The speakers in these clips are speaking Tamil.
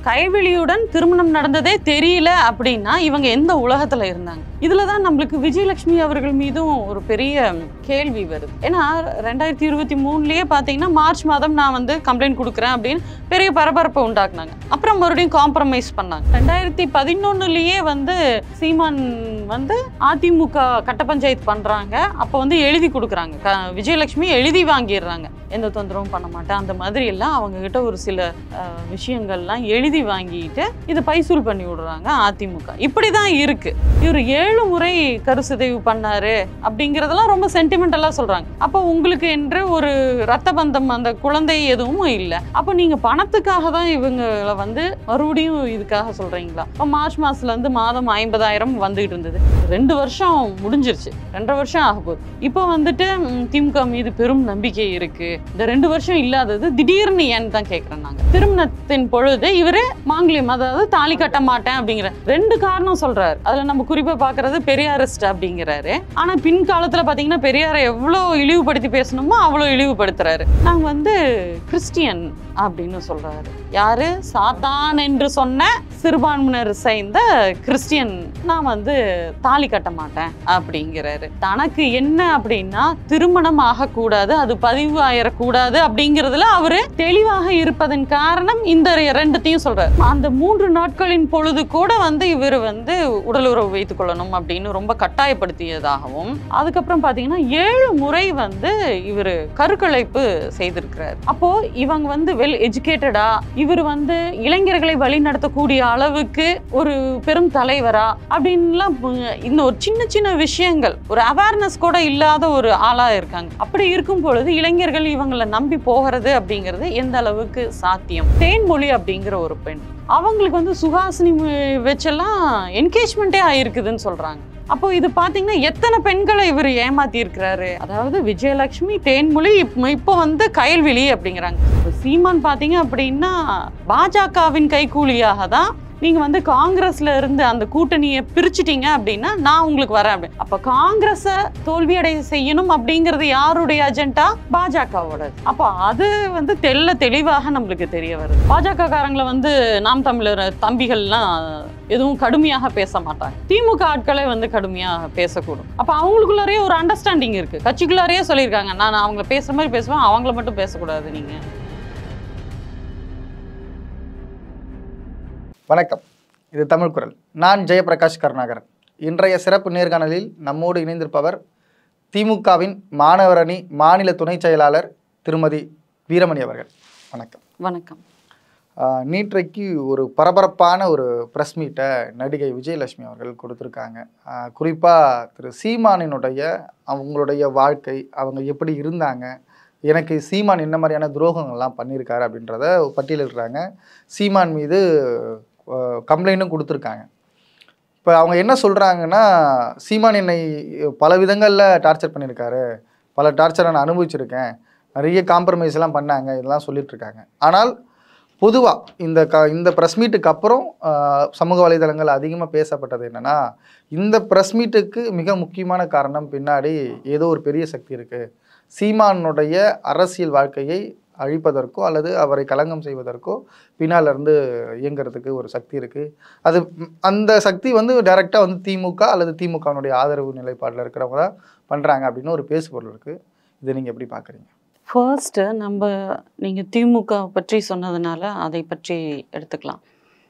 கைவெளியுடன் திருமணம் நடந்ததே தெரியல அப்படின்னா இவங்க எந்த உலகத்துல இருந்தாங்க இதுல தான் நம்மளுக்கு விஜயலட்சுமி அவர்கள் மீதும் ஒரு பெரிய கேள்வி வருது ஏன்னா ரெண்டாயிரத்தி இருபத்தி மூணுலயே பாத்தீங்கன்னா மார்ச் மாதம் நான் வந்து கம்ப்ளைண்ட் கொடுக்குறேன் அப்படின்னு பெரிய பரபரப்பை உண்டாக்குனாங்க அப்புறம் மறுபடியும் காம்ப்ரமைஸ் பண்ணாங்க ரெண்டாயிரத்தி பதினொன்னுலயே வந்து சீமான் வந்து அதிமுக கட்ட பஞ்சாயத்து பண்றாங்க அப்போ வந்து எழுதி கொடுக்குறாங்க க- விஜயலட்சுமி எழுதி வாங்கிடுறாங்க எந்த தொந்தரவும் பண்ண மாட்டேன் அந்த மாதிரி எல்லாம் அவங்க கிட்ட ஒரு சில அஹ், விஷயங்கள்லாம் எழுதி வாங்கிட்டு இதை பைசூல் பண்ணி விடுறாங்க அதிமுக இப்படி தான் இருக்கு இவர் ஏழு முறை கருசிதைவு பண்ணாரு அப்படிங்கிறதெல்லாம் ரொம்ப சென்டிமெண்டலாக சொல்றாங்க அப்போ உங்களுக்கு என்று ஒரு ரத்த பந்தம் அந்த குழந்தை எதுவும் இல்லை அப்போ நீங்க பணத்துக்காக தான் இவங்களை வந்து மறுபடியும் இதுக்காக சொல்றீங்களா இப்போ மார்ச் மாசத்துல இருந்து மாதம் ஐம்பதாயிரம் வந்துகிட்டு இருந்தது ரெண்டு வருஷம் முடிஞ்சிருச்சு ரெண்டரை வருஷம் ஆக போகுது இப்போ வந்துட்டு ம், திமுக மீது பெரும் நம்பிக்கை இருக்கு இந்த ரெண்டு வருஷம் இல்லாதது திடீர்னு ஏன்னு தான் கேட்குறோம் நாங்க திருமணத்தின் பொழுது இவரு மாங்கிலியம் அதாவது தாலி கட்ட மாட்டேன் அப்படிங்கிற ரெண்டு காரணம் சொல்றாரு அதுல நம்ம குறிப்பா பாக்குறது பெரியாரிஸ்ட் அப்படிங்கிறாரு ஆனா பின் காலத்துல பாத்தீங்கன்னா பெரியாரை எவ்வளவு இழிவுபடுத்தி பேசணுமோ அவ்வளவு இழிவுபடுத்துறாரு நாங்க வந்து கிறிஸ்டியன் அப்படின்னு சொல்றாரு யாரு சாத்தான் என்று சொன்ன சிறுபான்மையினர் சேர்ந்த கிறிஸ்டியன் நான் வந்து தாலி கட்ட மாட்டேன் அப்படிங்கிறாரு தனக்கு என்ன அப்படின்னா திருமணம் ஆகக்கூடாது அது பதிவு ஆயிடக்கூடாது அப்படிங்கிறதுல அவரு தெளிவாக இருப்பதன் காரணம் இந்த ரெண்டுத்தையும் சொல்றாரு அந்த மூன்று நாட்களின் பொழுது கூட வந்து இவர் வந்து உடலுறவு வைத்துக் கொள்ளணும் அப்படின்னு ரொம்ப கட்டாயப்படுத்தியதாகவும் அதுக்கப்புறம் பாத்தீங்கன்னா ஏழு முறை வந்து இவர் கருக்கலைப்பு செய்திருக்கிறார் அப்போ இவங்க வந்து வெல் எஜுகேட்டடா இவர் வந்து இளைஞர்களை வழி நடத்தக்கூடிய அளவுக்கு ஒரு பெரும் தலைவரா அப்படின்லாம் பு- இந்த ஒரு சின்ன சின்ன விஷயங்கள் ஒரு அவேர்னஸ் கூட இல்லாத ஒரு ஆளா இருக்காங்க அப்படி இருக்கும் பொழுது இளைஞர்கள் இவங்களை நம்பி போகிறது அப்படிங்கிறது எந்த அளவுக்கு சாத்தியம் தேன்மொழி அப்படிங்கிற ஒரு பெண் அவங்களுக்கு வந்து சுஹாசினி மு- வச்செல்லாம் என்கேஜ்மெண்ட்டே ஆயிருக்குதுன்னு சொல்றாங்க அப்போ இது பாத்தீங்கன்னா எத்தனை பெண்களை இவர் ஏமாத்தி இருக்கிறாரு அதாவது விஜயலட்சுமி தேன்மொழி இப்போ இப்போ வந்து கயல்விழி அப்படிங்கிறாங்க இப்போ சீமான் பாத்தீங்க அப்படின்னா பாஜகவின் கைக்கூலியாக தான் நீங்க வந்து காங்கிரஸ்ல இருந்து அந்த கூட்டணியை பிரிச்சிட்டீங்க அப்படின்னா நான் உங்களுக்கு வரேன் அப்படி அப்ப காங்கிரஸை தோல்வியடைய செய்யணும் அப்படிங்கிறது யாருடைய அஜெண்டா பாஜகவோட அப்போ அது வந்து தெள்ள தெளிவாக நம்மளுக்கு தெரிய வருது பாஜக காரங்களை வந்து நாம் தமிழர் தம்பிகள்லாம் எதுவும் கடுமையாக பேச மாட்டாங்க திமுக ஆட்களே வந்து கடுமையாக பேசக்கூடும் அப்போ அவங்களுக்குள்ளாரே ஒரு அண்டர்ஸ்டாண்டிங் இருக்கு கட்சிக்குள்ளாரே சொல்லியிருக்காங்க நான் அவங்கள பேசுற மாதிரி பேசுவேன் அவங்கள மட்டும் பேசக்கூடாது நீங்க வணக்கம் இது தமிழ் குரல் நான் ஜெயபிரகாஷ் கருணாகரன் இன்றைய சிறப்பு நேர்காணலில் நம்மோடு இணைந்திருப்பவர் திமுகவின் மாணவரணி மாநில துணைச் செயலாளர் திருமதி வீரமணி அவர்கள் வணக்கம் வணக்கம் ஆஹ் நேற்றைக்கு ஒரு பரபரப்பான ஒரு ப்ரெஸ் மீட்டை நடிகை விஜயலட்சுமி அவர்கள் கொடுத்துருக்காங்க குறிப்பாக திரு சீமானினுடைய அவங்களுடைய வாழ்க்கை அவங்க எப்படி இருந்தாங்க எனக்கு சீமான் என்ன மாதிரியான துரோகங்கள்லாம் பண்ணியிருக்காரு அப்படின்றத பட்டியலிடுறாங்க சீமான் மீது கம்ப்ளைண்ட்டும் கொடுத்துருக்காங்க இப்போ அவங்க என்ன சொல்கிறாங்கன்னா சீமான் என்னை பல விதங்களில் டார்ச்சர் பண்ணியிருக்காரு பல டார்ச்சரை நான் அனுபவிச்சிருக்கேன் நிறைய காம்ப்ரமைஸ் எல்லாம் பண்ணாங்க இதெல்லாம் சொல்லிட்டு இருக்காங்க ஆனால் பொதுவாக இந்த க இந்த ப்ரெஸ் மீட்டுக்கு அப்புறம் ஆஹ், சமூக வலைதளங்கள் அதிகமாக பேசப்பட்டது என்னென்னா இந்த ப்ரெஸ் மீட்டுக்கு மிக முக்கியமான காரணம் பின்னாடி ஏதோ ஒரு பெரிய சக்தி இருக்குது சீமானுடைய அரசியல் வாழ்க்கையை அழிப்பதற்கோ அல்லது அவரை களங்கம் செய்வதற்கோ பின்னால் இருந்து இயங்குறதுக்கு ஒரு சக்தி இருக்குது அது ம், அந்த சக்தி வந்து டைரெக்டாக வந்து திமுக அல்லது திமுகவினுடைய ஆதரவு நிலைப்பாட்டில் இருக்கிறவங்க தான் பண்ணுறாங்க அப்படின்னு ஒரு பேசுபொருள் இருக்குது இதை நீங்கள் எப்படி பார்க்குறீங்க ஃபர்ஸ்ட்டு நம்ம நீங்கள் திமுக பற்றி சொன்னதுனால அதை பற்றி எடுத்துக்கலாம்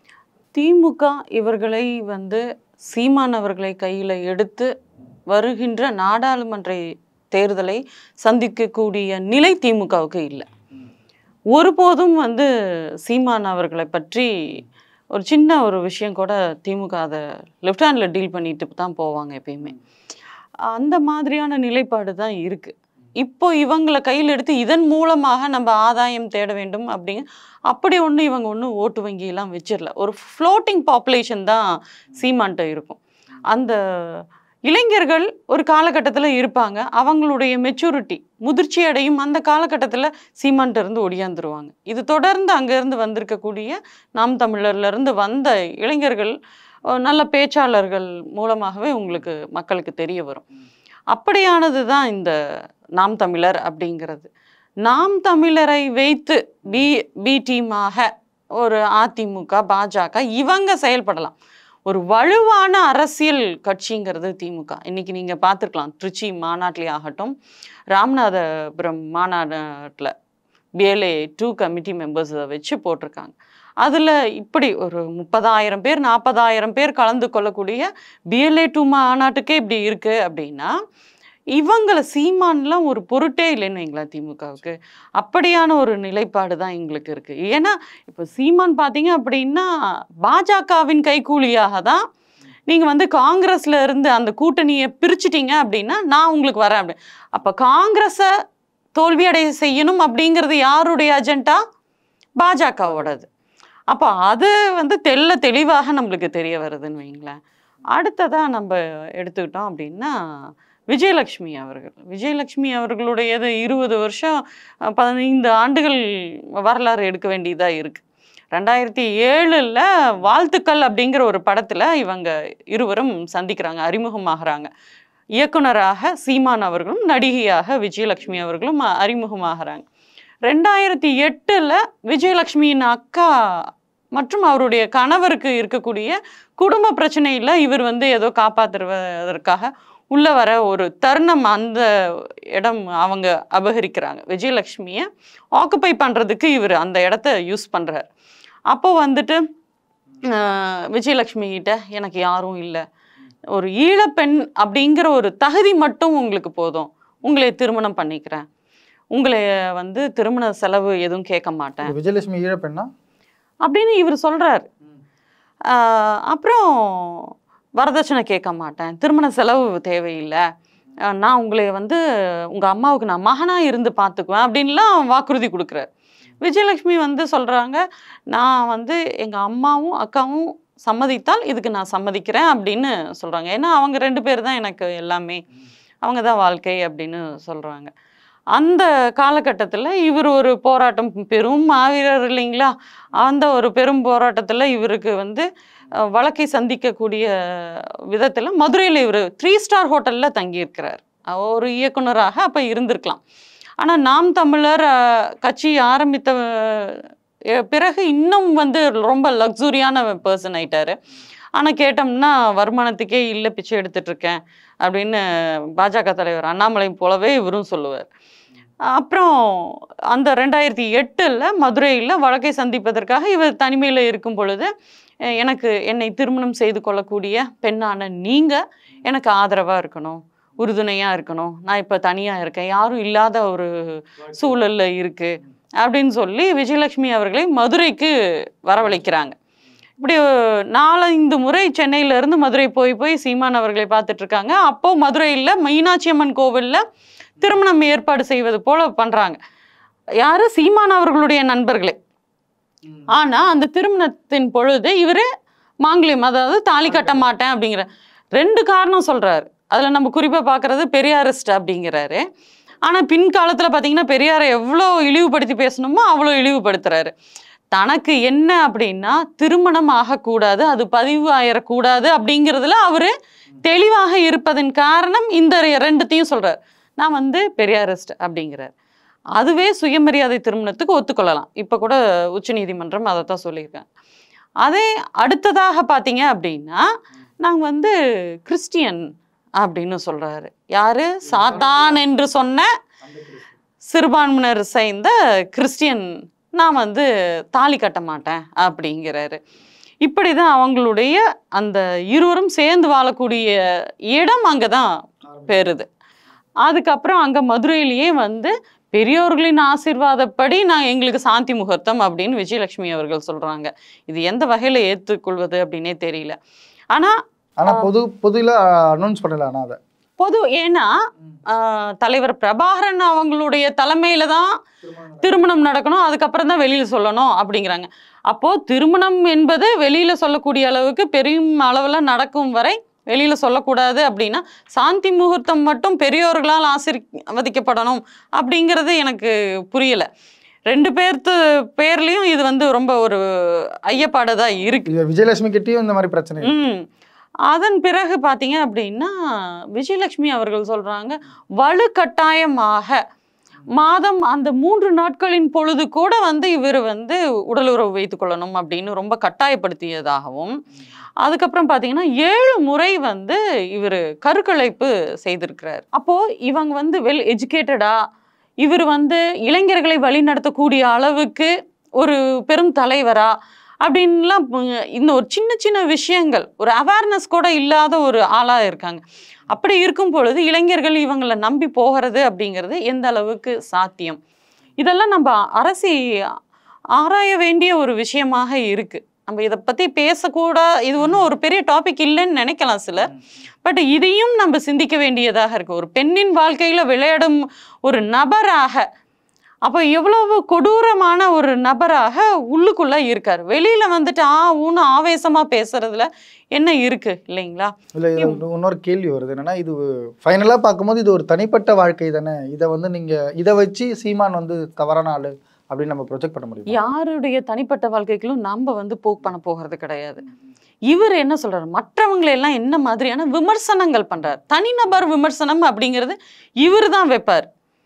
திமுக இவர்களை வந்து சீமான் அவர்களை கையில் எடுத்து வருகின்ற நாடாளுமன்ற தேர்தலை சந்திக்கக்கூடிய நிலை திமுகவுக்கு இல்லை ஒருபோதும் வந்து சீமான் அவர்களை பற்றி ஒரு சின்ன ஒரு விஷயம் கூட திமுக அதை லெஃப்ட் ஹேண்டில் டீல் பண்ணிட்டு தான் போவாங்க எப்பயுமே அந்த மாதிரியான நிலைப்பாடு தான் இருக்கு இப்போ இவங்களை கையில் எடுத்து இதன் மூலமாக நம்ம ஆதாயம் தேட வேண்டும் அப்படிங்க அப்படி ஒன்று இவங்க ஒன்றும் ஓட்டு வங்கியெல்லாம் வச்சிடல ஒரு ஃப்ளோட்டிங் பாப்புலேஷன் தான் சீமான்ட்ட இருக்கும் அந்த இளைஞர்கள் ஒரு காலகட்டத்தில் இருப்பாங்க அவங்களுடைய மெச்சூரிட்டி முதிர்ச்சி அடையும் அந்த காலகட்டத்தில் சீமான்ட்ட இருந்து ஒடியாந்துருவாங்க இது தொடர்ந்து அங்கேருந்து வந்திருக்கக்கூடிய நாம் தமிழர்ல இருந்து வந்த இளைஞர்கள் அஹ், நல்ல பேச்சாளர்கள் மூலமாகவே உங்களுக்கு மக்களுக்கு தெரிய வரும் அப்படியானது தான் இந்த நாம் தமிழர் அப்படிங்கிறது நாம் தமிழரை வைத்து பி பி டீமாக ஒரு அதிமுக பாஜக இவங்க செயல்படலாம் ஒரு வலுவான அரசியல் கட்சிங்கிறது திமுக இன்னைக்கு நீங்க பார்த்துருக்கலாம் திருச்சி மாநாட்டிலே ஆகட்டும் ராமநாதபுரம் மாநாட்டில் பிஎல்ஏ டூ கமிட்டி மெம்பர்ஸை வச்சு போட்டிருக்காங்க அதில் இப்படி ஒரு முப்பதாயிரம் பேர் நாற்பதாயிரம் பேர் கலந்து கொள்ளக்கூடிய பிஎல்ஏ டூ மாநாட்டுக்கே இப்படி இருக்கு அப்படின்னா இவங்களை சீமான்லாம் ஒரு பொருட்டே இல்லைன்னு வைங்களேன் திமுகவுக்கு அப்படியான ஒரு நிலைப்பாடு தான் எங்களுக்கு இருக்கு ஏன்னா இப்போ சீமான் பார்த்தீங்க அப்படின்னா பாஜகவின் கைக்கூலியாக தான் நீங்க வந்து காங்கிரஸ்ல இருந்து அந்த கூட்டணியை பிரிச்சிட்டீங்க அப்படின்னா நான் உங்களுக்கு வரேன் அப்படி அப்ப காங்கிரஸை தோல்வியடைய செய்யணும் அப்படிங்கிறது யாருடைய அஜெண்டா பாஜகவோடது அப்போ அது வந்து தெள்ள தெளிவாக நம்மளுக்கு தெரிய வருதுன்னு வைங்களேன் அடுத்ததா நம்ம எடுத்துக்கிட்டோம் அப்படின்னா விஜயலட்சுமி அவர்கள் விஜயலட்சுமி அவர்களுடையது இருபது வருஷம் அஹ், பதினைந்து ஆண்டுகள் வரலாறு எடுக்க வேண்டியதாக இருக்கு ரெண்டாயிரத்தி ஏழில் வாழ்த்துக்கள் அப்படிங்கிற ஒரு படத்தில் இவங்க இருவரும் சந்திக்கிறாங்க அறிமுகமாகறாங்க இயக்குனராக சீமான் அவர்களும் நடிகையாக விஜயலட்சுமி அவர்களும் அ- அறிமுகமாகறாங்க ரெண்டாயிரத்தி எட்டில் விஜயலட்சுமியின் அக்கா மற்றும் அவருடைய கணவருக்கு இருக்கக்கூடிய குடும்ப பிரச்சனையில் இவர் வந்து ஏதோ காப்பாற்றுவதற்காக உள்ள வர ஒரு தருணம் அந்த இடம் அவங்க அபகரிக்கிறாங்க விஜயலட்சுமியை ஆக்குப்பை பண்ணுறதுக்கு இவர் அந்த இடத்த யூஸ் பண்ணுறார் அப்போ வந்துட்டு ஆஹ், விஜயலட்சுமி கிட்ட எனக்கு யாரும் இல்லை ஒரு ஈழப்பெண் அப்படிங்கிற ஒரு தகுதி மட்டும் உங்களுக்கு போதும் உங்களை திருமணம் பண்ணிக்கிறேன் உங்களை வந்து திருமண செலவு எதுவும் கேட்க மாட்டேன் விஜயலட்சுமி ஈழப்பெண்ணா அப்படின்னு இவர் சொல்றாரு ஆஹ் அப்புறம் வரதட்சணை கேட்க மாட்டேன் திருமண செலவு தேவையில்லை ஆஹ் நான் உங்களை வந்து உங்கள் அம்மாவுக்கு நான் மகனாக இருந்து பார்த்துக்குவேன் அப்படின்லாம் வாக்குறுதி கொடுக்குறாரு விஜயலட்சுமி வந்து சொல்கிறாங்க நான் வந்து எங்கள் அம்மாவும் அக்காவும் சம்மதித்தால் இதுக்கு நான் சம்மதிக்கிறேன் அப்படின்னு சொல்கிறாங்க ஏன்னா அவங்க ரெண்டு பேர் தான் எனக்கு எல்லாமே அவங்க தான் வாழ்க்கை அப்படின்னு சொல்கிறாங்க அந்த காலகட்டத்தில் இவர் ஒரு போராட்டம் பெரும் மாவீரர் இல்லைங்களா அந்த ஒரு பெரும் போராட்டத்தில் இவருக்கு வந்து அஹ், வழக்கை சந்திக்கக்கூடிய விதத்தில் மதுரையில் இவர் த்ரீ ஸ்டார் ஹோட்டலில் தங்கியிருக்கிறார் அஹ் ஒரு இயக்குனராக அப்போ இருந்திருக்கலாம் ஆனால் நாம் தமிழர் அஹ், கட்சி ஆரம்பித்த அஹ், பிறகு இன்னும் வந்து ரொம்ப லக்ஸுரியான பர்சன் ஆயிட்டாரு ஆனால் கேட்டோம்னா வருமானத்துக்கே இல்லை பிச்சை எடுத்துட்டு இருக்கேன் அப்படின்னு பாஜக தலைவர் அண்ணாமலை போலவே இவரும் சொல்லுவார் அப்புறம் அந்த ரெண்டாயிரத்தி எட்டில் மதுரையில் வழக்கை சந்திப்பதற்காக இவர் தனிமையில் இருக்கும் பொழுது அஹ் எனக்கு என்னை திருமணம் செய்து கொள்ளக்கூடிய பெண்ணான நீங்கள் எனக்கு ஆதரவாக இருக்கணும் உறுதுணையாக இருக்கணும் நான் இப்போ தனியாக இருக்கேன் யாரும் இல்லாத ஒரு சூழல்ல இருக்கு அப்படின்னு சொல்லி விஜயலட்சுமி அவர்களை மதுரைக்கு வரவழைக்கிறாங்க இப்படி நாலஞ்சு முறை சென்னையில இருந்து மதுரை போய் போய் சீமான் அவர்களை பார்த்துட்டு இருக்காங்க அப்போ மதுரையில் மீனாட்சி அம்மன் கோவில்ல திருமணம் ஏற்பாடு செய்வது போல பண்றாங்க யாரு சீமான் அவர்களுடைய நண்பர்களே ஆனா அந்த திருமணத்தின் பொழுது இவரு மாங்கல்யம் அதாவது தாலி கட்ட மாட்டேன் அப்படிங்கிற ரெண்டு காரணம் சொல்றாரு அதுல நம்ம குறிப்பா பார்க்கறது பெரியாரிஸ்ட் அப்படிங்கிறாரு ஆனா பின்காலத்துல பாத்தீங்கன்னா பெரியாரை எவ்வளோ இழிவுபடுத்தி பேசணுமோ அவ்வளோ இழிவுபடுத்துறாரு தனக்கு என்ன அப்படின்னா திருமணம் ஆகக்கூடாது அது பதிவு ஆயிடக்கூடாது அப்படிங்கிறதுல அவரு தெளிவாக இருப்பதன் காரணம் இந்த ரெண்டுத்தையும் சொல்றாரு நான் வந்து பெரியாரிஸ்ட் அப்படிங்கிறார் அதுவே சுயமரியாதை திருமணத்துக்கு ஒத்துக்கொள்ளலாம் இப்போ கூட உச்சநீதிமன்றம் அதை தான் சொல்லியிருக்காங்க அதே அடுத்ததாக பார்த்தீங்க அப்படின்னா நாங்கள் வந்து கிறிஸ்டியன் அப்படின்னு சொல்றாரு யாரு சாத்தான் என்று சொன்ன சிறுபான்மையினர் சேர்ந்த கிறிஸ்டியன் நான் வந்து தாலி கட்ட மாட்டேன் அப்படிங்கிறாரு இப்படி தான் அவங்களுடைய அந்த இருவரும் சேர்ந்து வாழக்கூடிய இடம் அங்கே தான் பெறுது அதுக்கப்புறம் அங்கே மதுரையிலேயே வந்து பெரியோர்களின் ஆசீர்வாதப்படி நான் எங்களுக்கு சாந்தி முகூர்த்தம் அப்படின்னு விஜயலட்சுமி அவர்கள் சொல்றாங்க இது எந்த வகையில் ஏற்றுக்கொள்வது அப்படின்னே தெரியல ஆனா ஆனா பொது பொதுல அனௌன்ஸ் பண்ணல ஆனா அதை பொது ஏன்னா ஆஹ், தலைவர் பிரபாகரன் அவங்களுடைய தலைமையில தான் திருமணம் நடக்கணும் அதுக்கப்புறம் தான் வெளியில சொல்லணும் அப்படிங்கிறாங்க அப்போ திருமணம் என்பது வெளியில சொல்லக்கூடிய அளவுக்கு பெரும் அளவுல நடக்கும் வரை வெளியில சொல்லக்கூடாது அப்படின்னா சாந்தி முகூர்த்தம் மட்டும் பெரியோர்களால் ஆசீர்வதிக்கப்படணும் அப்படிங்கிறது எனக்கு புரியல ரெண்டு பேர்த்து பேர்லயும் இது வந்து ரொம்ப ஒரு ஐயப்பாடு தான் இருக்கு இது விஜயலட்சுமி கிட்டயும் இந்த மாதிரி பிரச்சனை இருக்கு. ம் அதன் பிறகு பார்த்தீங்க அப்படின்னா விஜயலட்சுமி அவர்கள் சொல்றாங்க வலுக்கட்டாயமாக மாதம் அந்த மூன்று நாட்களின் பொழுது கூட வந்து இவர் வந்து உடலுறவு வைத்துக் கொள்ளணும் அப்படின்னு ரொம்ப கட்டாயப்படுத்தியதாகவும் அதுக்கப்புறம் பார்த்தீங்கன்னா ஏழு முறை வந்து இவர் கருக்கலைப்பு செய்திருக்கிறார் அப்போ இவங்க வந்து வெல் எஜுகேட்டடா இவர் வந்து இளைஞர்களை வழிநடத்தக்கூடிய அளவுக்கு ஒரு பெரும் தலைவரா அப்படின்லாம் ப- இந்த ஒரு சின்ன சின்ன விஷயங்கள் ஒரு அவேர்னஸ் கூட இல்லாத ஒரு ஆளாக இருக்காங்க அப்படி இருக்கும் பொழுது இளைஞர்கள் இவங்களை நம்பி போகிறது அப்படிங்கிறது எந்த அளவுக்கு சாத்தியம் இதெல்லாம் நம்ம அரசி ஆராய வேண்டிய ஒரு விஷயமாக இருக்கு நம்ம இதை பற்றி பேசக்கூட இது ஒன்றும் ஒரு பெரிய டாபிக் இல்லைன்னு நினைக்கலாம் சிலர் பட் இதையும் நம்ம சிந்திக்க வேண்டியதாக இருக்கு ஒரு பெண்ணின் வாழ்க்கையில விளையாடும் ஒரு நபராக அப்போ எவ்வளவு கொடூரமான ஒரு நபராக உள்ளுக்குள்ள இருக்காரு வெளியில வந்துட்டு ஆ ஊன்னு ஆவேசமா பேசுறதுல என்ன இருக்கு இல்லைங்களா இல்லை இது இன்னொரு- இன்னொரு கேள்வி வருது என்னன்னா இது ஃபைனலாக பார்க்கும்போது இது ஒரு தனிப்பட்ட வாழ்க்கை தானே இதை வந்து நீங்கள் இதை வச்சு சீமான் வந்து தவறான ஆளு அப்படின்னு நம்ம ப்ரொஜெக்ட் பண்ண முடியும் யாருடைய தனிப்பட்ட வாழ்க்கைகளும் நம்ம வந்து போக் பண்ண போகிறது கிடையாது இவர் என்ன சொல்றாரு மற்றவங்களை எல்லாம் என்ன மாதிரியான விமர்சனங்கள் பண்றார் தனிநபர் விமர்சனம் அப்படிங்கிறது இவர் தான் வைப்பார்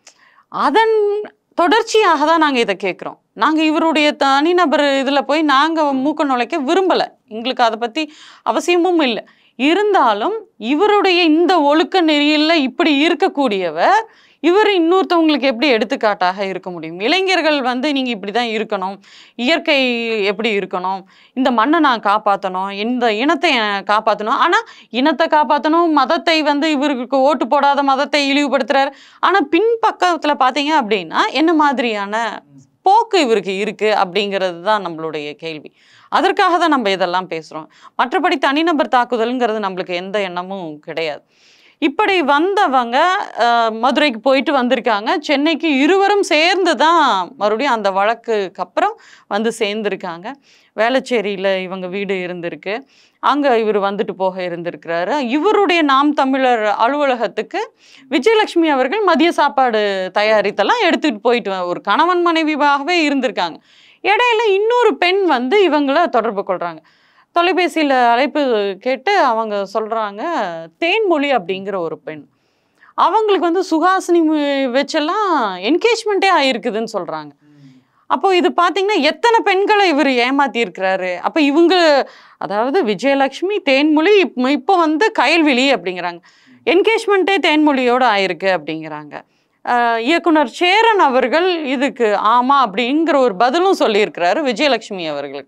அதன் தொடர்ச்சியாக தான் நாங்கள் இதை கேட்குறோம் நாங்கள் இவருடைய தனிநபர் இதில் போய் நாங்கள் மூக்க நுழைக்க விரும்பலை எங்களுக்கு அதை பற்றி அவசியமும் இல்லை இருந்தாலும் இவருடைய இந்த ஒழுக்க நெறியில் இப்படி இருக்கக்கூடியவர் இவர் இன்னொருத்தவங்களுக்கு எப்படி எடுத்துக்காட்டாக இருக்க முடியும் இளைஞர்கள் வந்து நீங்கள் இப்படி தான் இருக்கணும் இயற்கை எப்படி இருக்கணும் இந்த மண்ணை நான் காப்பாற்றணும் இந்த இனத்தை நான் காப்பாற்றணும் ஆனால் இனத்தை காப்பாற்றணும் மதத்தை வந்து இவருக்கு ஓட்டு போடாத மதத்தை இழிவுபடுத்துறாரு ஆனால் பின்பக்கத்தில் பார்த்தீங்க அப்படின்னா என்ன மாதிரியான போக்கு இவருக்கு இருக்கு அப்படிங்கிறது தான் நம்மளுடைய கேள்வி அதற்காக தான் நம்ம இதெல்லாம் பேசுகிறோம் மற்றபடி தனிநபர் தாக்குதல்ங்கிறது நம்மளுக்கு எந்த எண்ணமும் கிடையாது இப்படி வந்தவங்க அஹ், மதுரைக்கு போயிட்டு வந்திருக்காங்க சென்னைக்கு இருவரும் சேர்ந்து தான் மறுபடியும் அந்த வழக்குக்கு அப்புறம் வந்து சேர்ந்துருக்காங்க வேளச்சேரியில் இவங்க வீடு இருந்திருக்கு அங்கே இவர் வந்துட்டு போக இருந்திருக்கிறாரு இவருடைய நாம் தமிழர் அலுவலகத்துக்கு விஜயலட்சுமி அவர்கள் மதிய சாப்பாடு தயாரித்தெல்லாம் எடுத்துகிட்டு போயிட்டு வ- ஒரு கணவன் மனைவியாகவே இருந்திருக்காங்க இடையில இன்னொரு பெண் வந்து இவங்கள தொடர்பு கொள்கிறாங்க தொலைபேசியில் அழைப்பு கேட்டு அவங்க சொல்கிறாங்க தேன்மொழி அப்படிங்கிற ஒரு பெண் அவங்களுக்கு வந்து சுகாசினி மு- வச்செல்லாம் என்கேஜ்மெண்ட்டே ஆயிருக்குதுன்னு சொல்கிறாங்க அப்போ இது பார்த்தீங்கன்னா எத்தனை பெண்களை இவர் ஏமாத்தி இருக்கிறாரு அப்போ இவங்க அதாவது விஜயலட்சுமி தேன்மொழி இப்போ இப்போ வந்து கயல்விழி அப்படிங்கிறாங்க என்கேஜ்மெண்ட்டே தேன்மொழியோட ஆயிருக்கு அப்படிங்கிறாங்க ஆஹ் இயக்குனர் சேரன் அவர்கள் இதுக்கு ஆமா அப்படிங்கிற ஒரு பதிலும் சொல்லியிருக்கிறாரு விஜயலட்சுமி அவர்களுக்கு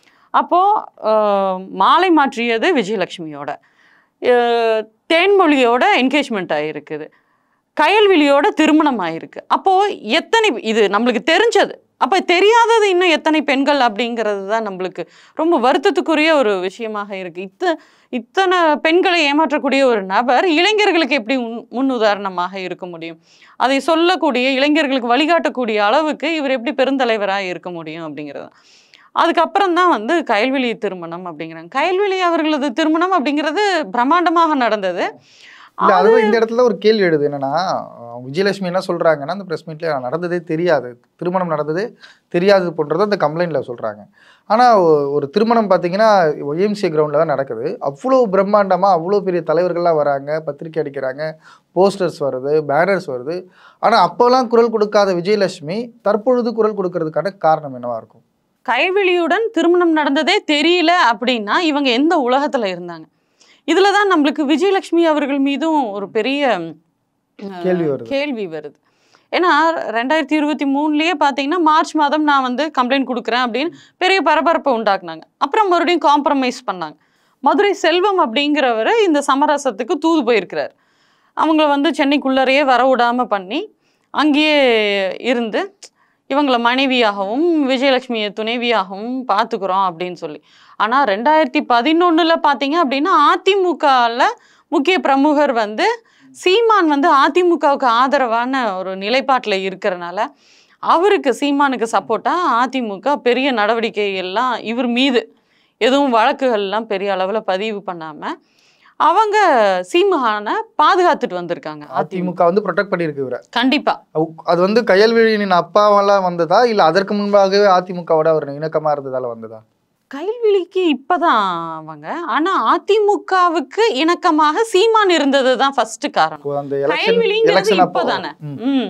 அப்போது மாலை மாற்றியது விஜயலட்சுமியோட ஆஹ் தேன்மொழியோட என்கேஜ்மெண்ட் ஆகிருக்குது கயல்விழியோட திருமணம் ஆயிருக்கு அப்போது எத்தனை இது நம்மளுக்கு தெரிஞ்சது அப்போ தெரியாதது இன்னும் எத்தனை பெண்கள் அப்படிங்கிறது தான் நம்மளுக்கு ரொம்ப வருத்தத்துக்குரிய ஒரு விஷயமாக இருக்கு இத்த இத்தனை பெண்களை ஏமாற்றக்கூடிய ஒரு நபர் இளைஞர்களுக்கு எப்படி முன் முன் உதாரணமாக இருக்க முடியும் அதை சொல்லக்கூடிய இளைஞர்களுக்கு வழிகாட்டக்கூடிய அளவுக்கு இவர் எப்படி பெருந்தலைவராக இருக்க முடியும் அப்படிங்கிறது அதுக்கப்புறம் தான் வந்து கயல்விழி திருமணம் அப்படிங்கிறாங்க கயல்விழி அவர்களது திருமணம் அப்படிங்கிறது பிரம்மாண்டமாக நடந்தது இல்ல அதுதான் இந்த இடத்துல ஒரு கேள்வி எழுது என்னன்னா அஹ் விஜயலட்சுமி என்ன சொல்றாங்கன்னா அந்த பிரஸ் மீட்ல நடந்ததே தெரியாது திருமணம் நடந்ததே தெரியாது போன்றதை அந்த கம்ப்ளைண்ட்ல சொல்றாங்க ஆனா ஒ- ஒரு திருமணம் பார்த்தீங்கன்னா ஒய்எம்சி கிரவுண்டில் தான் நடக்குது அவ்வளோ பிரம்மாண்டமா அவ்வளோ பெரிய தலைவர்கள்லாம் வராங்க பத்திரிக்கை அடிக்கிறாங்க போஸ்டர்ஸ் வருது பேனர்ஸ் வருது ஆனா அப்போல்லாம் குரல் கொடுக்காத விஜயலட்சுமி தற்பொழுது குரல் கொடுக்கறதுக்கான காரணம் என்னவா இருக்கும் கைவிழியுடன் திருமணம் நடந்ததே தெரியல அப்படின்னா இவங்க எந்த உலகத்துல இருந்தாங்க இதுல தான் நம்மளுக்கு விஜயலட்சுமி அவர்கள் மீதும் ஒரு பெரிய அஹ், கேள்வி வருது. கேள்வி வருது ஏன்னா ரெண்டாயிரத்தி இருபத்தி மூணுலயே பார்த்தீங்கன்னா மார்ச் மாதம் நான் வந்து கம்ப்ளைண்ட் கொடுக்குறேன் அப்படின்னு பெரிய பரபரப்பை உண்டாக்குனாங்க அப்புறம் மறுபடியும் காம்ப்ரமைஸ் பண்ணாங்க மதுரை செல்வம் அப்படிங்கிறவர் இந்த சமரசத்துக்கு தூது போயிருக்கிறார் அவங்கள வந்து சென்னைக்குள்ளரையே வர விடாம பண்ணி அங்கேயே இருந்து இவங்களை மனைவியாகவும் விஜயலட்சுமியை துணைவியாகவும் பார்த்துக்குறோம் அப்படின்னு சொல்லி ஆனால் ரெண்டாயிரத்தி பதினொன்றில் பார்த்தீங்க அப்படின்னா அதிமுகவில் முக்கிய பிரமுகர் வந்து சீமான் வந்து அதிமுகவுக்கு ஆதரவான ஒரு நிலைப்பாட்டில் இருக்கிறனால அவருக்கு சீமானுக்கு சப்போர்ட்டாக அதிமுக பெரிய நடவடிக்கை எல்லாம் இவர் மீது எதுவும் வழக்குகள்லாம் பெரிய அளவில் பதிவு பண்ணாமல் அவங்க சீமானை பாதுகாத்துட்டு வந்திருக்காங்க அதிமுக அதிமுக வந்து ப்ரொடெக்ட் பண்ணியிருக்கு இவரை கண்டிப்பாக அவ்- அது வந்து கயல்விழியின் அப்பாவெல்லாம் வந்ததா இல்ல அதற்கு முன்பாகவே அதிமுகவோட அவர் இணக்கமா இருந்ததால வந்ததா கைல்விழிக்கு இப்பதான் அவங்க ஆனா அதிமுகவுக்கு இணக்கமாக சீமான் இருந்தது தான் ஃபர்ஸ்ட் காரணம் இப்போ அந்த எலெக்ஷன் கைல்விழிங்கிறது எலெக்ஷன் அப்போ இப்பதானே ம். ம்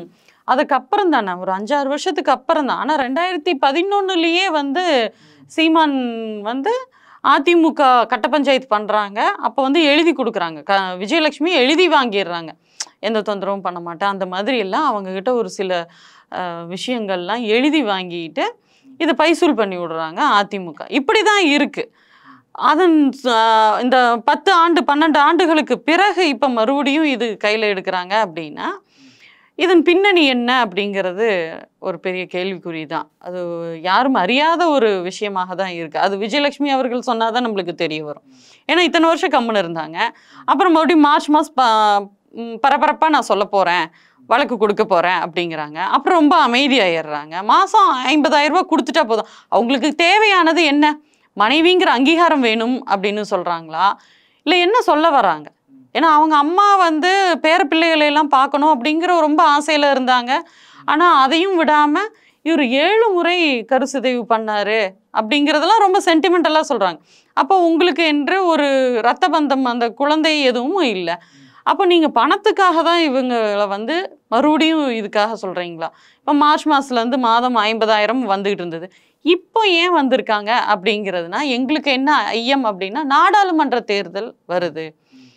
அதுக்கப்புறம் தானே ஒரு அஞ்சாறு வருஷத்துக்கு அப்புறம் தான் ஆனால் ரெண்டாயிரத்தி பதினொன்னுலயே வந்து சீமான் வந்து அதிமுக கட்ட பஞ்சாயத்து பண்ணுறாங்க அப்போ வந்து எழுதி கொடுக்குறாங்க க விஜயலட்சுமி எழுதி வாங்கிடுறாங்க எந்த தொந்தரவும் பண்ண மாட்டேன் அந்த மாதிரி எல்லாம் அவங்கக்கிட்ட ஒரு சில அஹ், விஷயங்கள்லாம் எழுதி வாங்கிட்டு இதை பைசூல் பண்ணி விடுறாங்க அதிமுக இப்படி தான் இருக்குது அதன் அஹ், இந்த பத்து ஆண்டு பன்னெண்டு ஆண்டுகளுக்கு பிறகு இப்போ மறுபடியும் இது கையில் எடுக்கிறாங்க அப்படின்னா இதன் பின்னணி என்ன அப்படிங்கிறது ஒரு பெரிய கேள்விக்குறி தான் அது யாரும் அறியாத ஒரு விஷயமாக தான் இருக்குது அது விஜயலட்சுமி அவர்கள் சொன்னால் தான் நம்மளுக்கு தெரிய வரும் ஏன்னா இத்தனை வருஷம் கம்முன்னு இருந்தாங்க அப்புறம் மறுபடியும் மார்ச் மாதம் பரபரப்பாக நான் சொல்ல போகிறேன் வழக்கு கொடுக்க போகிறேன் அப்படிங்கிறாங்க அப்புறம் ரொம்ப அமைதியாயிடுறாங்க மாதம் ஐம்பதாயிரம் ரூபாய் கொடுத்துட்டா போதும் அவங்களுக்கு தேவையானது என்ன மனைவிங்கிற அங்கீகாரம் வேணும் அப்படின்னு சொல்கிறாங்களா இல்லை என்ன சொல்ல வராங்க ஏன்னா அவங்க அம்மா வந்து பேர பிள்ளைகளை எல்லாம் பார்க்கணும் அப்படிங்கிற ரொம்ப ஆசையில் இருந்தாங்க ஆனால் அதையும் விடாமல் இவர் ஏழு முறை கருசிதைவு பண்ணாரு அப்படிங்கிறதெல்லாம் ரொம்ப சென்டிமெண்டலாக சொல்கிறாங்க அப்போ உங்களுக்கு என்று ஒரு ரத்த பந்தம் அந்த குழந்தை எதுவும் இல்லை அப்போ நீங்கள் பணத்துக்காக தான் இவங்களை வந்து மறுபடியும் இதுக்காக சொல்கிறீங்களா இப்போ மார்ச் மாதத்துலேருந்து மாதம் ஐம்பதாயிரம் வந்துகிட்டு இருந்தது இப்போ ஏன் வந்திருக்காங்க அப்படிங்கிறதுனா எங்களுக்கு என்ன ஐயம் அப்படின்னா நாடாளுமன்ற தேர்தல் வருது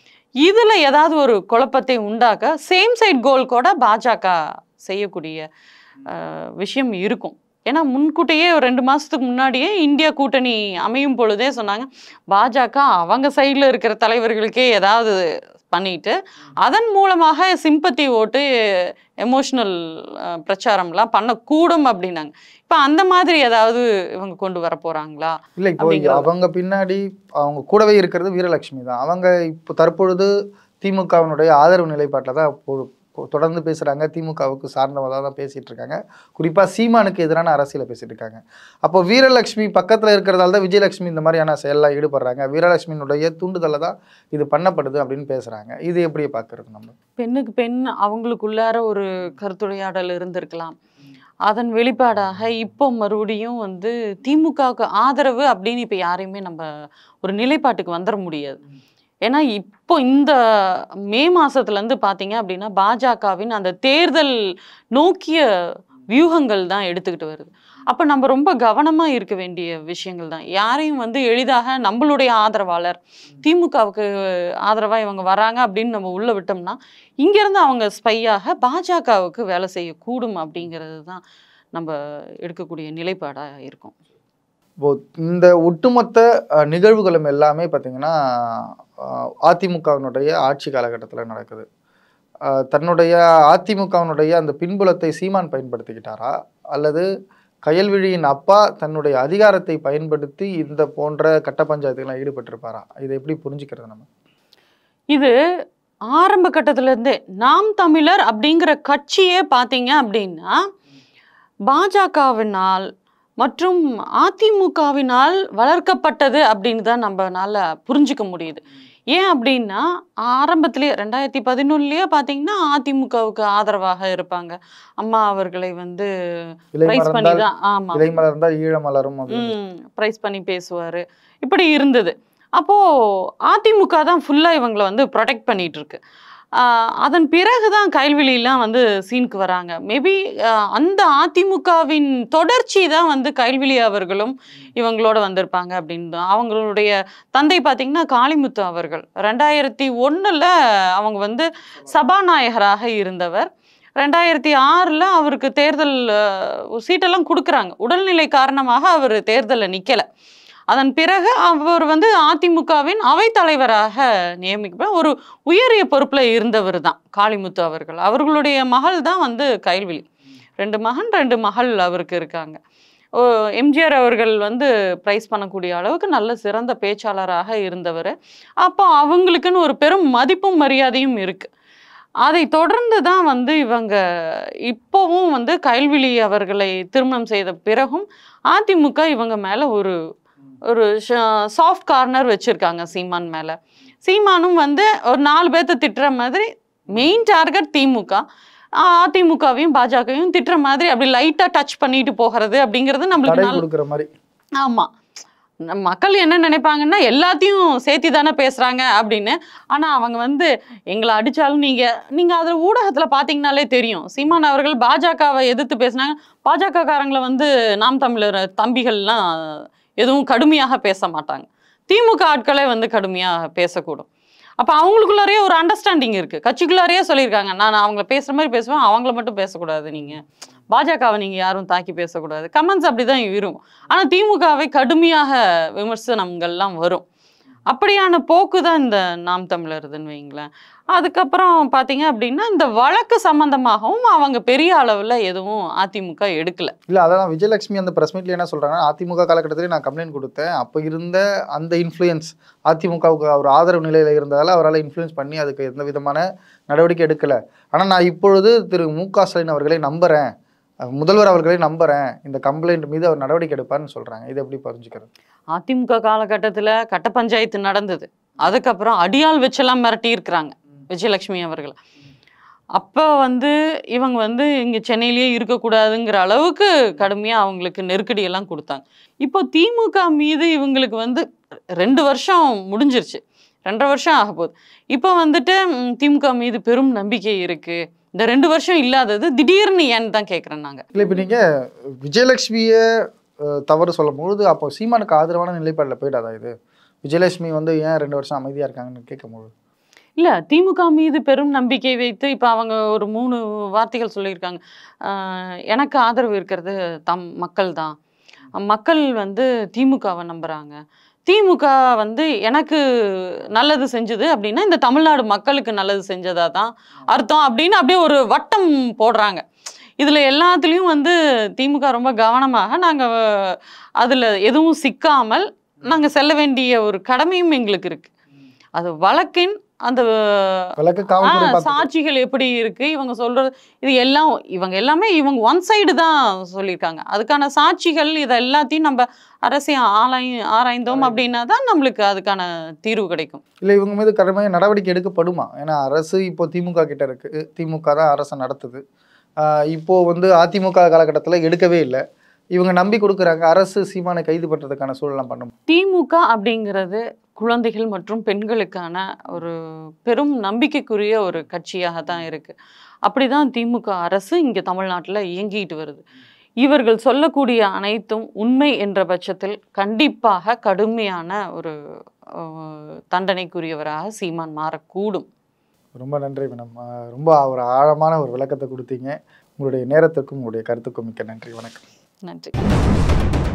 இதில் ஏதாவது ஒரு குழப்பத்தை உண்டாக்க சேம் சைட் கோல் கூட பாஜக செய்யக்கூடிய அஹ், விஷயம் இருக்கும் ஏன்னா முன்கூட்டியே ஒரு ரெண்டு மாதத்துக்கு முன்னாடியே இந்தியா கூட்டணி அமையும் பொழுதே சொன்னாங்க பாஜக அவங்க சைடில் இருக்கிற தலைவர்களுக்கே ஏதாவது பண்ணிட்டு அதன் மூலமாக சிம்பத்தி ஓட்டு எமோஷ்னல் பிரச்சாரம்லாம் பண்ணக்கூடும் அப்படின்னாங்க இப்போ அந்த மாதிரி ஏதாவது இவங்க கொண்டு வர போகிறாங்களா இல்லை இப்போ அப்படிங்கிறது. அவங்க பின்னாடி அவங்க கூடவே இருக்கிறது வீரலட்சுமி தான் அவங்க இப்போ தற்பொழுது திமுகவினுடைய ஆதரவு நிலைப்பாட்டில் தான் இப்போ- இப்போ தொடர்ந்து பேசுகிறாங்க திமுகவுக்கு சார்ந்தவதாக தான் பேசிகிட்டு இருக்காங்க குறிப்பாக சீமானுக்கு எதிரான அரசியலை பேசிட்டு இருக்காங்க அப்போ வீரலட்சுமி பக்கத்தில் இருக்கிறதால தான் விஜயலட்சுமி இந்த மாதிரியான செயலில் ஈடுபடுறாங்க வீரலட்சுமியினுடைய தூண்டுதலை தான் இது பண்ணப்படுது அப்படின்னு பேசுகிறாங்க இது எப்படி பார்க்கறது நம்ம பெண்ணுக்கு பெண் அவங்களுக்குள்ளார ஒரு கருத்துரையாடல் இருந்திருக்கலாம் அதன் வெளிப்பாடாக இப்போ மறுபடியும் வந்து திமுகவுக்கு ஆதரவு அப்படின்னு இப்போ யாரையுமே நம்ம ஒரு நிலைப்பாட்டுக்கு வந்துட முடியாது ஏன்னா இப்போ இந்த மே மாசத்துலேருந்து பார்த்தீங்க அப்படின்னா பாஜகவின் அந்த தேர்தல் நோக்கிய வியூகங்கள் தான் எடுத்துக்கிட்டு வருது அப்போ நம்ம ரொம்ப கவனமாக இருக்க வேண்டிய விஷயங்கள் தான் யாரையும் வந்து எளிதாக நம்மளுடைய ஆதரவாளர் திமுகவுக்கு ஆதரவாக இவங்க வராங்க அப்படின்னு நம்ம உள்ள விட்டோம்னா இங்கேருந்து அவங்க ஸ்பையாக பாஜகவுக்கு வேலை செய்யக்கூடும் அப்படிங்கிறது தான் நம்ம எடுக்கக்கூடிய நிலைப்பாடாக இருக்கும் இப்போ இந்த ஒட்டுமொத்த அஹ், நிகழ்வுகளும் எல்லாமே பார்த்தீங்கன்னா அஹ், அதிமுகவினுடைய ஆட்சி காலகட்டத்தில் நடக்குது அஹ், தன்னுடைய அதிமுகவினுடைய அந்த பின்புலத்தை சீமான் பயன்படுத்திக்கிட்டாரா அல்லது கயல்விழியின் அப்பா தன்னுடைய அதிகாரத்தை பயன்படுத்தி இந்த போன்ற கட்ட பஞ்சாயத்துலாம் ஈடுபட்டிருப்பாரா இதை எப்படி புரிஞ்சுக்கிறது நம்ம இது ஆரம்ப கட்டத்துல இருந்தே நாம் தமிழர் அப்படிங்கிற கட்சியே பார்த்தீங்க அப்படின்னா பாஜகவினால் மற்றும் அதிமுகவினால் வளர்க்கப்பட்டது அப்படின்னு தான் நம்மனால புரிஞ்சுக்க முடியுது ஏன் அப்படின்னா ஆரம்பத்திலேயே ரெண்டாயிரத்தி பதினொன்னுலயே பார்த்தீங்கன்னா அதிமுகவுக்கு ஆதரவாக இருப்பாங்க அம்மா அவர்களை வந்து இலை பிரைஸ் பண்ணி மலர்ந்தால் தான் ஆமா இலை மலர்ந்தால் ஈழ மலரும் அப்படின்னு ம் ப்ரைஸ் பண்ணி பேசுவார் இப்படி இருந்தது அப்போது அதிமுக தான் ஃபுல்லாக இவங்களை வந்து ப்ரொடெக்ட் பண்ணிட்டு இருக்கு ஆஹ் அதன் பிறகு தான் கைல்வெளியெல்லாம் வந்து சீனுக்கு வராங்க மேபி அந்த அதிமுகவின் தொடர்ச்சி தான் வந்து கைல்வெளி அவர்களும் இவங்களோட வந்திருப்பாங்க அப்படின்னு தான். அவங்களுடைய தந்தை பார்த்திங்கன்னா காளிமுத்து அவர்கள் ரெண்டாயிரத்தி ஒன்றில் அவங்க வந்து சபாநாயகராக இருந்தவர் ரெண்டாயிரத்தி ஆறில் அவருக்கு தேர்தல் அஹ், ஒரு சீட்டெல்லாம் கொடுக்குறாங்க உடல்நிலை காரணமாக அவர் தேர்தலில் நிற்கலை அதன் பிறகு அவர் வந்து அதிமுகவின் அவைத்தலைவராக நியமிக்கப்ப ஒரு உயரிய பொறுப்பில் இருந்தவர் தான் காளிமுத்து அவர்கள் அவர்களுடைய மகள் தான் வந்து கைல்விழி ரெண்டு மகன் ரெண்டு மகள் அவருக்கு இருக்காங்க ஓ, எம்ஜிஆர் அவர்கள் வந்து ப்ரைஸ் பண்ணக்கூடிய அளவுக்கு நல்ல சிறந்த பேச்சாளராக இருந்தவர் அப்போ அவங்களுக்குன்னு ஒரு பெரும் மதிப்பும் மரியாதையும் இருக்குது அதை தொடர்ந்து தான் வந்து இவங்க இப்போவும் வந்து கைல்விழி அவர்களை திருமணம் செய்த பிறகும் அதிமுக இவங்க மேலே ஒரு ஒரு சாஃப்ட் கார்னர் வச்சுருக்காங்க சீமான் மேலே சீமானும் வந்து ஒரு நாலு பேர்த்த திட்டுற மாதிரி மெயின் டார்கெட் திமுக அதிமுகவையும் பாஜகவையும் திட்டுற மாதிரி அப்படி லைட்டாக டச் பண்ணிட்டு போகிறது அப்படிங்கிறது நம்மளுக்கு தடை நல்ல கொடுக்குற மாதிரி ஆமாம் நம்ம மக்கள் என்ன நினைப்பாங்கன்னா எல்லாத்தையும் சேர்த்தி தானே பேசுறாங்க அப்படின்னு ஆனா அவங்க வந்து எங்களை அடிச்சாலும் நீங்க நீங்க அதுல ஊடகத்துல பாத்தீங்கன்னாலே தெரியும் சீமான் அவர்கள் பாஜகவை எதிர்த்து பேசினாங்க பாஜக காரங்களை வந்து நாம் தமிழர் தம்பிகள்லாம் எதுவும் கடுமையாக பேச மாட்டாங்க திமுக ஆட்களே வந்து கடுமையாக பேசக்கூடும் அப்போ அவங்களுக்குள்ளாரே ஒரு அண்டர்ஸ்டாண்டிங் இருக்குது கட்சிக்குள்ளாரே சொல்லியிருக்காங்க நான் அவங்கள பேசுகிற மாதிரி பேசுவேன் அவங்கள மட்டும் பேசக்கூடாது நீங்கள் பாஜகவை நீங்கள் யாரும் தாக்கி பேசக்கூடாது கமெண்ட்ஸ் அப்படி தான் இருக்கும் ஆனால் திமுகவை கடுமையாக விமர்சனங்கள்லாம் வரும் அப்படியான போக்கு தான் இந்த நாம் தமிழருதுன்னு வைங்களேன் அதுக்கப்புறம் பார்த்தீங்க அப்படின்னா இந்த வழக்கு சம்பந்தமாகவும் அவங்க பெரிய அளவில் எதுவும் அதிமுக எடுக்கல இல்லை அதான் விஜயலட்சுமி அந்த ப்ரெஸ் மீட்ல என்ன சொல்றாங்கன்னா அதிமுக காலகட்டத்திலே நான் கம்ப்ளைண்ட் கொடுத்தேன் அப்போ இருந்த அந்த இன்ஃப்ளூயன்ஸ் அதிமுகவுக்கு அவர் ஆதரவு நிலையில் இருந்ததால் அவரால் இன்ஃப்ளூயன்ஸ் பண்ணி அதுக்கு எந்த விதமான நடவடிக்கை எடுக்கல ஆனால் நான் இப்பொழுது திரு மு க ஸ்டாலின் அவர்களை நம்புறேன் அஹ் முதல்வர் அவர்களை நம்புறேன் இந்த கம்ப்ளைண்ட் மீது அவர் நடவடிக்கை எடுப்பார்னு சொல்றாங்க இது எப்படி புரிஞ்சுக்கிறது அதிமுக காலகட்டத்தில் கட்ட பஞ்சாயத்து நடந்தது அதுக்கப்புறம் அடியாள் வச்செல்லாம் மிரட்டி இருக்கிறாங்க விஜயலட்சுமி அவர்கள் அப்போ வந்து இவங்க வந்து இங்கே சென்னையிலேயே இருக்கக்கூடாதுங்கிற அளவுக்கு கடுமையாக அவங்களுக்கு நெருக்கடி எல்லாம் கொடுத்தாங்க இப்போ திமுக மீது இவங்களுக்கு வந்து ரெண்டு வருஷம் முடிஞ்சிருச்சு ரெண்டரை வருஷம் ஆக போகுது இப்போ வந்துட்டு ம், திமுக மீது பெரும் நம்பிக்கை இருக்கு இந்த ரெண்டு வருஷம் இல்லாதது திடீர்னு ஏன்னு தான் கேட்குறேன் நாங்கள் இல்லை இப்போ நீங்கள் விஜயலட்சுமியை அஹ், தவறு சொல்லும்பொழுது அப்போ சீமானுக்கு ஆதரவான நிலைப்பாடில் போயிடாதா இது விஜயலட்சுமி வந்து ஏன் ரெண்டு வருஷம் அமைதியாக இருக்காங்கன்னு கேட்கும்போது இல்ல திமுக மீது பெரும் நம்பிக்கை வைத்து இப்ப அவங்க ஒரு மூணு வார்த்தைகள் சொல்லியிருக்காங்க ஆஹ் எனக்கு ஆதரவு இருக்கிறது தம் மக்கள் தான் மக்கள் வந்து திமுகவை நம்புறாங்க திமுக வந்து எனக்கு நல்லது செஞ்சது அப்படின்னா இந்த தமிழ்நாடு மக்களுக்கு நல்லது செஞ்சதா தான் அர்த்தம் அப்படின்னு அப்படியே ஒரு வட்டம் போடுறாங்க இதுல எல்லாத்துலேயும் வந்து திமுக ரொம்ப கவனமாக நாங்க அதுல எதுவும் சிக்காமல் நாங்க செல்ல வேண்டிய ஒரு கடமையும் எங்களுக்கு இருக்கு அது வழக்கின் அந்த வழக்கு ஆ, காவல்துறை பார்த்து சாட்சிகள் எப்படி இருக்கு இவங்க சொல்றது இது எல்லாம் இவங்க எல்லாமே இவங்க ஒன் சைடு தான் சொல்லியிருக்காங்க அதுக்கான சாட்சிகள் இதை எல்லாத்தையும் நம்ம அரசை ஆராய் ஆராய்ந்தோம் அப்படின்னா தான் நம்மளுக்கு அதுக்கான தீர்வு கிடைக்கும் இல்லை இவங்க மீது கடுமையாக நடவடிக்கை எடுக்கப்படுமா ஏன்னா அரசு இப்போ திமுக கிட்ட இருக்கு திமுக தான் அரசை நடத்துது ஆஹ் இப்போ வந்து அதிமுக காலகட்டத்தில் எடுக்கவே இல்லை இவங்க நம்பி கொடுக்குறாங்க அரசு சீமானை கைது பண்ணுறதுக்கான சூழலாம் பண்ணும் திமுக அப்படிங்கிறது குழந்தைகள் மற்றும் பெண்களுக்கான ஒரு பெரும் நம்பிக்கைக்குரிய ஒரு கட்சியாக தான் இருக்கு அப்படிதான் திமுக அரசு இங்க தமிழ்நாட்டில் இயங்கிட்டு வருது இவர்கள் சொல்லக்கூடிய அனைத்தும் உண்மை என்ற பட்சத்தில் கண்டிப்பாக கடுமையான ஒரு அஹ், தண்டனைக்குரியவராக சீமான் மாறக்கூடும் ரொம்ப நன்றி மேடம் ஆஹ் ரொம்ப ஒரு ஆழமான ஒரு விளக்கத்தை கொடுத்தீங்க உங்களுடைய நேரத்துக்கும் உங்களுடைய கருத்துக்கும் மிக்க நன்றி வணக்கம் நன்றி